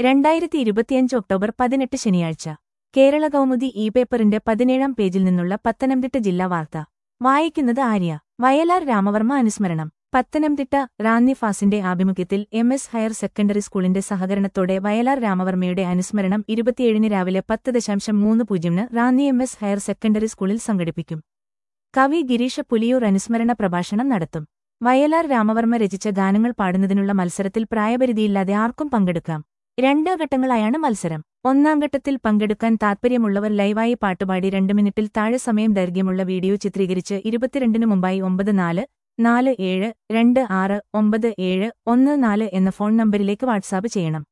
രണ്ടായിരത്തി ഇരുപത്തിയഞ്ച് ഒക്ടോബർ പതിനെട്ട് ശനിയാഴ്ച കേരള കൗമുദി ഇ പേപ്പറിന്റെ പതിനേഴാം പേജിൽ നിന്നുള്ള പത്തനംതിട്ട ജില്ലാ വാർത്ത വായിക്കുന്നത് ആര്യ വയലാർ രാമവർമ്മ അനുസ്മരണം പത്തനംതിട്ട റാന്നി ഫാസിന്റെ ആഭിമുഖ്യത്തിൽ എം എസ് ഹയർ സെക്കൻഡറി സ്കൂളിന്റെ സഹകരണത്തോടെ വയലാർ രാമവർമ്മയുടെ അനുസ്മരണം ഇരുപത്തിയേഴിന് രാവിലെ പത്ത് ദശാംശം മൂന്ന് പൂജ്യമിന് Ranni M S higher secondary സ്കൂളിൽ സംഘടിപ്പിക്കും കവി ഗിരീഷ പുലിയൂർ അനുസ്മരണ പ്രഭാഷണം നടത്തും വയലാർ രാമവർമ്മ രചിച്ച ഗാനങ്ങൾ പാടുന്നതിനുള്ള മത്സരത്തിൽ പ്രായപരിധിയില്ലാതെ ആർക്കും പങ്കെടുക്കാം രണ്ട് ഘട്ടങ്ങളായാണ് മത്സരം ഒന്നാം ഘട്ടത്തിൽ പങ്കെടുക്കാൻ താൽപ്പര്യമുള്ളവർ ലൈവായി പാട്ടുപാടി രണ്ട് മിനിറ്റിൽ താഴെ സമയം ദൈർഘ്യമുള്ള വീഡിയോ ചിത്രീകരിച്ച് ഇരുപത്തിരണ്ടിന് മുമ്പായി ഒമ്പത് നാല് നാല് ഏഴ് രണ്ട് ആറ് ഒമ്പത് ഏഴ് ഒന്ന് നാല് എന്ന ഫോൺ നമ്പരിലേക്ക് വാട്സാപ്പ് ചെയ്യണം